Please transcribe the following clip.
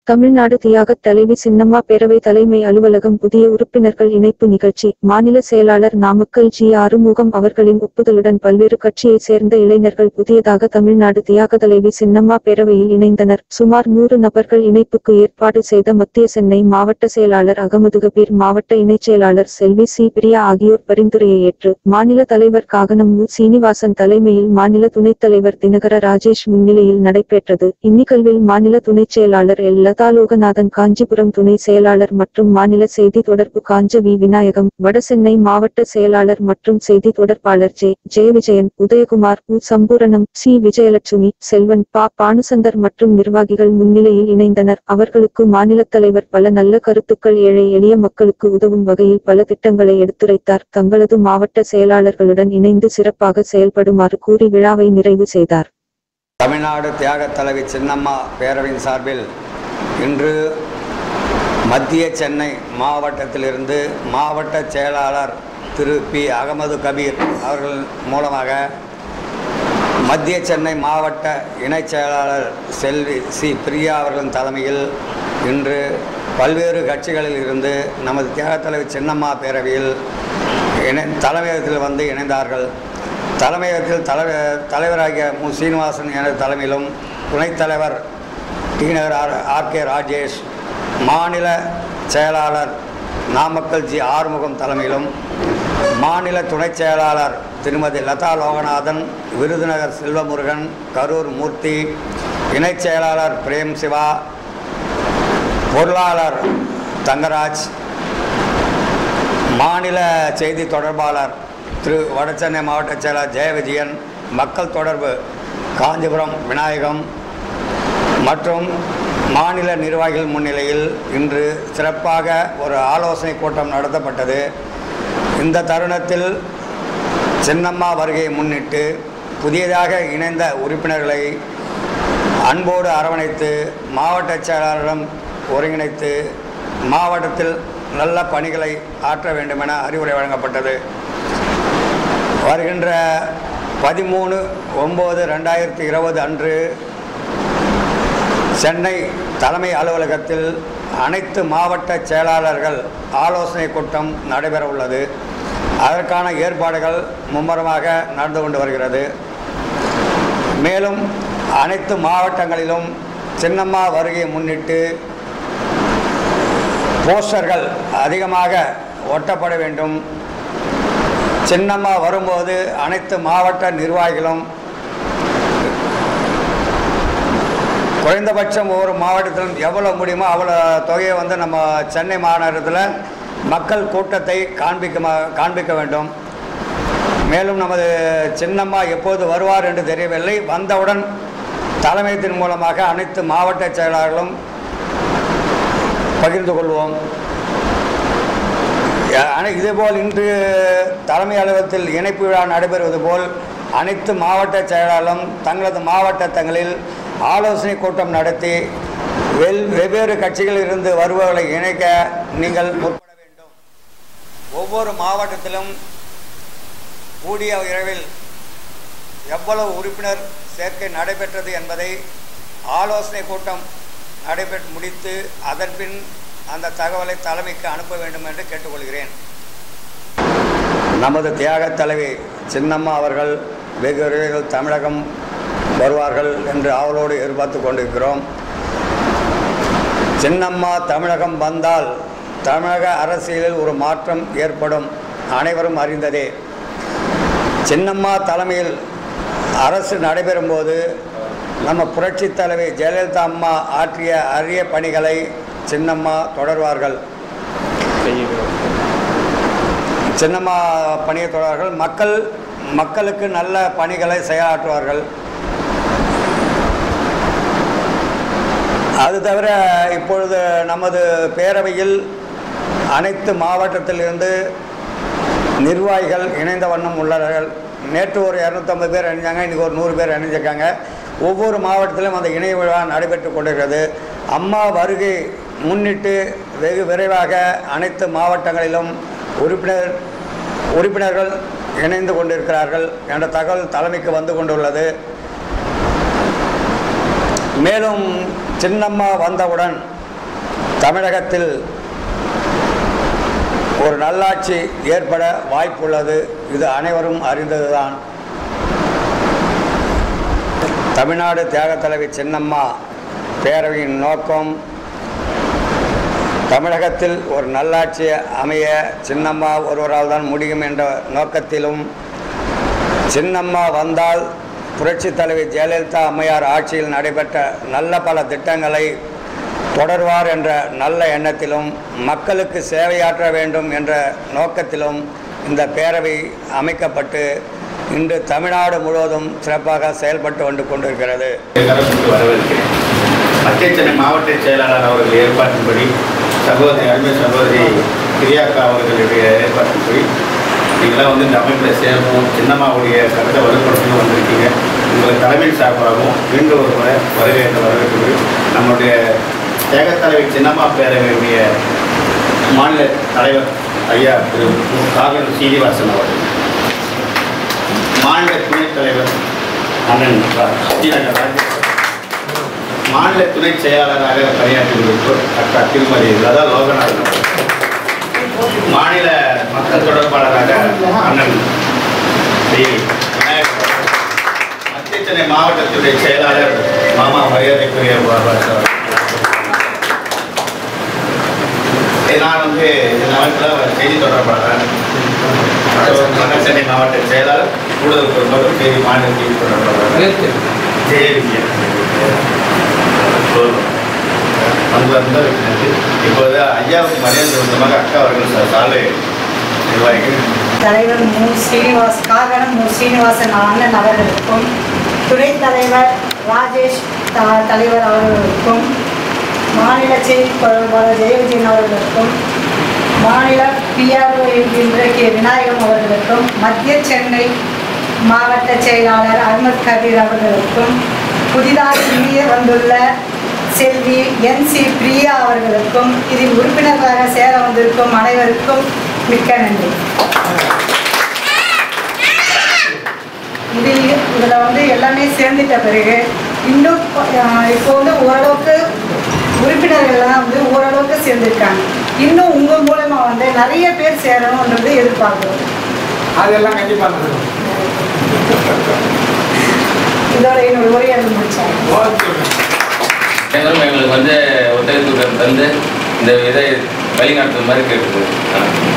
தமிழ்நாடு தியாகத் தலைவி சின்னம்மா பேரவை தலைமை அலுவலகம் புதிய உறுப்பினர்கள் இணைப்பு நிகழ்ச்சி மாநில செயலாளர் நாமக்கல் ஜி ஆறுமுகம் அவர்களின் ஒப்புதலுடன் பல்வேறு கட்சியைச் சேர்ந்த இளைஞர்கள் புதியதாக தமிழ்நாடு தியாக தலைவி சின்னம்மா பேரவையில் இணைந்தனர் சுமார் நூறு நபர்கள் இணைப்புக்கு ஏற்பாடு செய்த மத்திய சென்னை மாவட்ட செயலாளர் அகமது கபீர் மாவட்ட இணைச் செயலாளர் செல்வி சி பிரியா ஆகியோர் பரிந்துரையை ஏற்று மாநில தலைவர் காகனம் மு சீனிவாசன் தலைமையில் மாநில துணைத் தலைவர் தினகர ராஜேஷ் முன்னிலையில் நடைபெற்றது இந்நிகழ்வில் மாநில துணைச் செயலாளர் எல் லதாலோகநாதன் காஞ்சிபுரம் துணை செயலாளர் மற்றும் மாநில செய்தி தொடர்பு காஞ்ச வி விநாயகம் வடசென்னை மாவட்ட செயலாளர் மற்றும் செய்தி தொடர்பாளர் ஜே ஜெயவிஜயன் உதயகுமார் உ சம்பூரணம் சி விஜயலட்சுமி செல்வன் பா பானுசந்தர் மற்றும் நிர்வாகிகள் முன்னிலையில் இணைந்தனர் அவர்களுக்கு மாநில தலைவர் பல நல்ல கருத்துக்கள் ஏழை எளிய மக்களுக்கு உதவும் வகையில் பல திட்டங்களை எடுத்துரைத்தார் தங்களது மாவட்ட செயலாளர்களுடன் இணைந்து சிறப்பாக செயல்படுமாறு கூறி விழாவை நிறைவு செய்தார் தமிழ்நாடு தியாகத் தலைவி சின்னம்மா பேரவையின் சார்பில் இன்று மத்திய சென்னை மாவட்டத்திலிருந்து மாவட்ட செயலாளர் திரு பி அகமது கபீர் அவர்கள் மூலமாக மத்திய சென்னை மாவட்ட இணைச் செயலாளர் செல்வி சி பிரியா அவர்களின் தலைமையில் இன்று பல்வேறு கட்சிகளில் இருந்து நமது தியாகத் தலைவி சின்னம்மா பேரவையில் இணை தலைமையகத்தில் வந்து இணைந்தார்கள் தலைமையகத்தில் தலை தலைவராகிய மு சீனிவாசன் எனது தலைமையிலும் துணைத் தலைவர் T Nagar R R K Rajesh மாநில செயலாளர் நாமக்கல் ஜி ஆறுமுகம் தலைமையிலும் மாநில துணைச் செயலாளர் திருமதி லதா லோகநாதன் விருதுநகர் செல்வமுருகன் கரூர் மூர்த்தி இணைச் செயலாளர் பிரேம் சிவா பொருளாளர் தங்கராஜ் மாநில செய்தி தொடர்பாளர் திரு வடசென்னை மாவட்ட செயலர் ஜெயவிஜயன் மக்கள் தொடர்பு காஞ்சிபுரம் விநாயகம் மற்றும் மாநில நிர்வாகிகள் முன்னிலையில் இன்று சிறப்பாக ஒரு ஆலோசனை கூட்டம் நடத்தப்பட்டது இந்த தருணத்தில் சின்னம்மா வருகையை முன்னிட்டு புதியதாக இணைந்த உறுப்பினர்களை அன்போடு அரவணைத்து மாவட்ட செயலாளரிடம் ஒருங்கிணைத்து மாவட்டத்தில் நல்ல பணிகளை ஆற்ற வேண்டும் என அறிவுரை வழங்கப்பட்டது வருகின்ற பதிமூணு ஒம்பது ரெண்டாயிரத்தி இருபது அன்று சென்னை தலைமை அலுவலகத்தில் அனைத்து மாவட்ட செயலாளர்கள் ஆலோசனை கூட்டம் நடைபெற உள்ளது அதற்கான ஏற்பாடுகள் மும்முரமாக நடந்து கொண்டு வருகிறது மேலும் அனைத்து மாவட்டங்களிலும் சின்னம்மா வருகையை முன்னிட்டு போஸ்டர்கள் அதிகமாக ஒட்டப்பட வேண்டும் சின்னம்மா வரும்போது அனைத்து மாவட்ட நிர்வாகிகளும் குறைந்தபட்சம் ஒவ்வொரு மாவட்டத்திலும் எவ்வளோ முடியுமோ அவ்வளோ தொகையை வந்து நம்ம சென்னை மாநகரத்தில் மக்கள் கூட்டத்தை காண்பிக்க ம- காண்பிக்க வேண்டும் மேலும் நமது சின்னம்மா எப்போது வருவார் என்று தெரியவில்லை வந்தவுடன் தலைமையத்தின் மூலமாக அனைத்து மாவட்ட செயலாளர்களும் பகிர்ந்து கொள்வோம் அனை- இதேபோல் இன்று தலைமை அலுவலகத்தில் இணைப்பு விழா நடைபெறுவது போல் அனைத்து மாவட்ட செயலாளரும் தங்களது மாவட்டத்தங்களில் ஆலோசனை கூட்டம் நடத்தி வெல் வெவ்வேறு கட்சிகளில் இருந்து வருபவர்களை இணைக்க நீங்கள் முற்பட வேண்டும் ஒவ்வொரு மாவட்டத்திலும் கூடிய விரைவில் எவ்வளவு உறுப்பினர் சேர்க்கை நடைபெற்றது என்பதை ஆலோசனை கூட்டம் நடைபெற்று முடித்து அதன்பின் அந்த தகவலை தலைமைக்கு அனுப்ப வேண்டும் என்று கேட்டுக்கொள்கிறேன் நமது தியாகத் தலைவி சின்னம்மா அவர்கள் வெகு விரைவில் தமிழகம் வருவார்கள் என்று ஆவலோடு எதிர்பார்த்து கொண்டிருக்கிறோம் சின்னம்மா தமிழகம் வந்தால் தமிழக அரசியலில் ஒரு மாற்றம் ஏற்படும் அனைவரும் அறிந்ததே சின்னம்மா தலைமையில் அரசு நடைபெறும்போது நம்ம புரட்சித் தலைவி ஜெயலலிதா அம்மா ஆற்றிய அரிய பணிகளை சின்னம்மா தொடர்வார்கள் சின்னம்மா பணியை தொடர்வார்கள் மக்கள் மக்களுக்கு நல்ல பணிகளை செயலாற்றுவார்கள் அது தவிர இப்பொழுது நமது பேரவையில் அனைத்து மாவட்டத்திலிருந்து நிர்வாகிகள் இணைந்த வண்ணம் உள்ளார்கள் நேற்று ஒரு இரநூத்தம்பது பேர் இணைஞ்சாங்க இன்றைக்கி ஒரு நூறு பேர் இணைஞ்சிருக்காங்க ஒவ்வொரு மாவட்டத்திலும் அந்த இணைய விழா நடைபெற்று கொண்டிருக்கிறது அம்மா வருகை முன்னிட்டு வெகு விரைவாக அனைத்து மாவட்டங்களிலும் உறுப்பினர் உறுப்பினர்கள் இணைந்து கொண்டிருக்கிறார்கள் என்ற தகவல் தலைமைக்கு வந்து கொண்டுள்ளது மேலும் சின்னம்மா வந்தவுடன் தமிழகத்தில் ஒரு நல்லாட்சி ஏற்பட வாய்ப்புள்ளது இது அனைவரும் அறிந்ததுதான் தமிழ்நாடு தியாகத் தலைவி சின்னம்மா பேரவையின் நோக்கம் தமிழகத்தில் ஒரு நல்லாட்சி அமைய சின்னம்மா ஒருவரால் தான் முடியும் என்ற நோக்கத்திலும் சின்னம்மா வந்தால் புரட்சித் தலைவி ஜெயலலிதா அம்மையார் ஆட்சியில் நடைபெற்ற நல்ல பல திட்டங்களை தொடர்வார் என்ற நல்ல எண்ணத்திலும் மக்களுக்கு சேவையாற்ற வேண்டும் என்ற நோக்கத்திலும் இந்த பேரவை அமைக்கப்பட்டு இன்று தமிழ்நாடு முழுவதும் சிறப்பாக செயல்பட்டு வந்து கொண்டிருக்கிறது கலந்துக்கு வரவேற்கிறேன் மத்திய சென்னை மாவட்ட செயலாளர் அவர்கள் ஏற்பாட்டின்படி சகோதரி அருமை சகோதரி பிரியாக்கா அவர்களுடைய ஏற்பாட்டின்படி நீங்களாம் வந்து இந்த அமைப்பில் சேரவும் சின்னம்மாவுடைய கருத்தை வலுப்படுத்தணும் வந்திருக்கீங்க உங்கள் தலைமையின் சார்பாகவும் மீண்டும் ஒரு முறை வருகை என்று வரவேற்கிறது நம்முடைய தேகத்தலைவி சின்னம்மா பேரவையுடைய மாநில தலைவர் ஐயா திரு காகன் சீனிவாசன் அவர்கள் மாநில துணைத் தலைவர் அண்ணன் ஸ்ரீநகர் ராஜேஷ் மாநில துணை செயலாளராக பணியாற்றி கொண்டிருப்போர் டாக்டர் திருமதி லதா லோகநாதன் அவர்கள். மாநில மக்கள் தொடர்பாளராக அண்ணன் ஸ்ரீ விநாயகர் அவர்கள். மத்திய சென்னை மாவட்டத்துடைய செயலாளர் மாமா மரியாதைக்குரிய பாபாஸ் அவர்கள். நான் வந்து இந்த அமைப்பில் செய்தி தொடர்பாளர் வட சென்னை மாவட்ட செயலாளர் கூடுதல் பொறுப்பாளர் செய்தி மாநில செய்தி தொடர்பாளர் ஜெயவிஜயன் அங்கு வந்தால் இப்போது ஐயாவுக்கு மரியாதை சொந்தமாக அக்கா அவர்கள் சா- சாலை நிர்வாகிகள் தலைவர் மு ஸ்ரீனிவாஸ் காகனம் மு ஸ்ரீனிவாசன் அண்ணன் அவர்களுக்கும் துணைத் தலைவர் ராஜேஷ் த- தலைவர் அவர்களுக்கும் மாநில செய்தி தொடர்பாளர் ஜெயவிஜயன் அவர்களுக்கும் மாநில பிஆர்ஓ என்கின்ற கே விநாயகம் அவர்களுக்கும் மத்திய சென்னை மாவட்ட செயலாளர் அஹ்மத் கபீர் அவர்களுக்கும் புதிதாக இந்திய வந்துள்ள செல்வி என் சி பிரியா அவர்களுக்கும் இதில் உறுப்பினர்களாக சேர வந்திருக்கும் அனைவருக்கும் மிக்க நன்றி இது இதில் வந்து எல்லாமே சேர்ந்துட்ட பிறகு இன்னும் அஹ், இப்போ வந்து ஓரளவுக்கு உறுப்பினர்கள்லாம் வந்து ஓரளவுக்கு சேர்ந்துருக்காங்க இன்னும் உங்கள் மூலமா வந்து நிறைய பேர் சேரணுன்றது எதிர்பார்க்குறோம் அதெல்லாம் கண்டிப்பாக நடக்கும். இதோட என்னோட உரையாடல் முடிச்சாங்க ஓகே அனைவரும் எங்களுக்கு வந்து ஒத்துழைப்பு தந்து இந்த இதை வழிநடத்தும் மாதிரி கேட்டுக்கோங்க